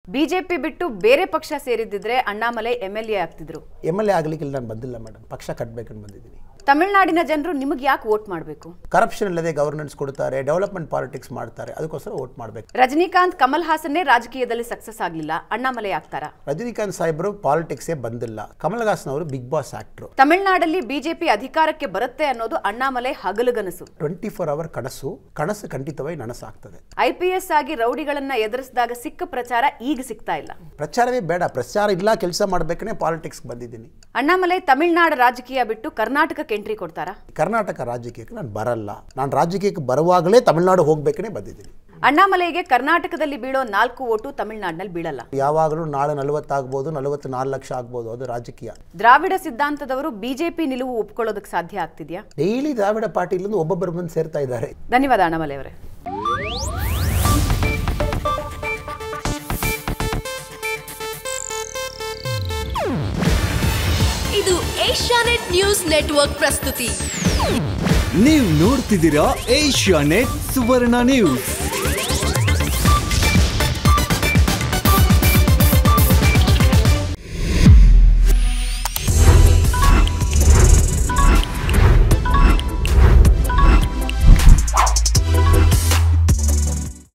BJP ಬಿಟ್ಟು ಬೇರೆ ಪಕ್ಷ ಸೇರಿದ್ದಿದ್ರೆ ಅಣ್ಣಾಮಲೈ ಎಂ ಎಲ್ ಎ ಆಗ್ತಿದ್ರು ಎಮ್ ಎಲ್ ಎ ಆಗಲಿಕ್ಕೆ ಇಲ್ಲಿ ನಾನು ಬಂದಿಲ್ಲ ಮೇಡಮ್ ಪಕ್ಷ ಕಟ್ಟಬೇಕಂತ ಬಂದಿದ್ದೀನಿ ತಮಿಳ್ನಾಡಿನ ಜನರು ನಿಮಗೆ ಯಾಕೆ ವೋಟ್ ಮಾಡಬೇಕು ಕರಪ್ಷನ್ ಇಲ್ಲದೆ ಗವರ್ನೆನ್ಸ್ ಕೊಡ್ತಾರೆ ಡೆವಲಪ್ಮೆಂಟ್ ಪಾಲಿಟಿಕ್ಸ್ ಮಾಡ್ತಾರೆ ಅದಕ್ಕೋಸ್ಕರ ವೋಟ್ ಮಾಡಬೇಕು ರಜನಿಕಾಂತ್ ಕಮಲ್ ಹಾಸನ್ನೇ ರಾಜಕೀಯದಲ್ಲಿ ಸಕ್ಸಸ್ ಆಗಲಿಲ್ಲ ಅಣ್ಣಾಮಲೈ ಆಗ್ತಾರಾ ರಜನಿಕಾಂತ್ ಸಾಹೇಬರು ಪಾಲಿಟಿಕ್ಸೇ ಬಂದಿಲ್ಲ ಕಮಲ್ ಹಾಸನ್ ಅವರು ಬಿಗ್ ಬಾಸ್ ಆಕ್ಟ್ರು ತಮಿಳ್ನಾಡಲ್ಲಿ ಬಿಜೆಪಿ ಅಧಿಕಾರಕ್ಕೆ ಬರುತ್ತೆ ಅನ್ನೋದು ಅಣ್ಣಾಮಲೈ ಹಗಲುಗನಸು ಟ್ವೆಂಟಿ ಫೋರ್ ಅವರ್ ಕನಸು ಕನಸು ಖಂಡಿತವಾಗಿ ನನಸಾಗ್ತದೆ ಐ ಪಿ ಎಸ್ ಆಗಿ ರೌಡಿಗಳನ್ನ ಎದುರಿಸಿದಾಗ ಸಿಕ್ಕ ಪ್ರಚಾರ ಈಗ ಸಿಗ್ತಾ ಇಲ್ಲ ಪ್ರಚಾರವೇ ಬೇಡ ಪ್ರಚಾರ ಇಲ್ಲ ಕೆಲಸ ಮಾಡಬೇಕೇ ಪಾಲಿಟಿಕ್ಸ್ಗೆ ಬಂದಿದ್ದೀನಿ ಅಣ್ಣಾಮಲೈ ತಮಿಳ್ನಾಡು ರಾಜಕೀಯ ಬಿಟ್ಟು ಕರ್ನಾಟಕಕ್ಕೆ ಎಂಟ್ರಿ ಕೊಡ್ತಾರಾ ಕರ್ನಾಟಕ ರಾಜಕೀಯಕ್ಕೆ ನಾನು ಬರಲ್ಲ ನಾನು ರಾಜಕೀಯಕ್ಕೆ ಬರುವಾಗಲೇ ತಮಿಳ್ನಾಡು ಹೋಗ್ಬೇಕೇ ಬಂದಿದ್ದೀನಿ ಅಣ್ಣಾಮಲೈಗೆ ಕರ್ನಾಟಕದಲ್ಲಿ ಬೀಳೋ ನಾಲ್ಕು ಓಟು ತಮಿಳ್ನಾಡಿನಲ್ಲಿ ಬೀಳಲ್ಲ ಯಾವಾಗಲೂ ನಾಳೆ ನಲವತ್ತಾಗ್ಬೋದು ನಲವತ್ತು ನಾಲ್ಕು ಲಕ್ಷ ಆಗ್ಬೋದು ಅದು ರಾಜಕೀಯ ದ್ರಾವಿಡ ಸಿದ್ಧಾಂತದವರು ಬಿಜೆಪಿ ನಿಲುವು ಒಪ್ಕೊಳ್ಳೋದಕ್ಕೆ ಸಾಧ್ಯ ಆಗ್ತಿದ್ಯಾ ಡೈಲಿ ದ್ರಾವಿಡ ಪಾರ್ಟಿಲಿಂದ ಒಬ್ಬೊಬ್ಬರು ಬಂದು ಸೇರ್ತಾ ಇದ್ದಾರೆ ಧನ್ಯವಾದ ಅಣ್ಣಾಮಲೈ ಅವರೇ ಇದು ಏಷ್ಯಾನೆಟ್ ನ್ಯೂಸ್ ನೆಟ್ವರ್ಕ್ ಪ್ರಸ್ತುತಿ ನೀವು ನೋಡ್ತಿದ್ದೀರಾ ಏಷ್ಯಾ ನೆಟ್ ಸುವರ್ಣ ನ್ಯೂಸ್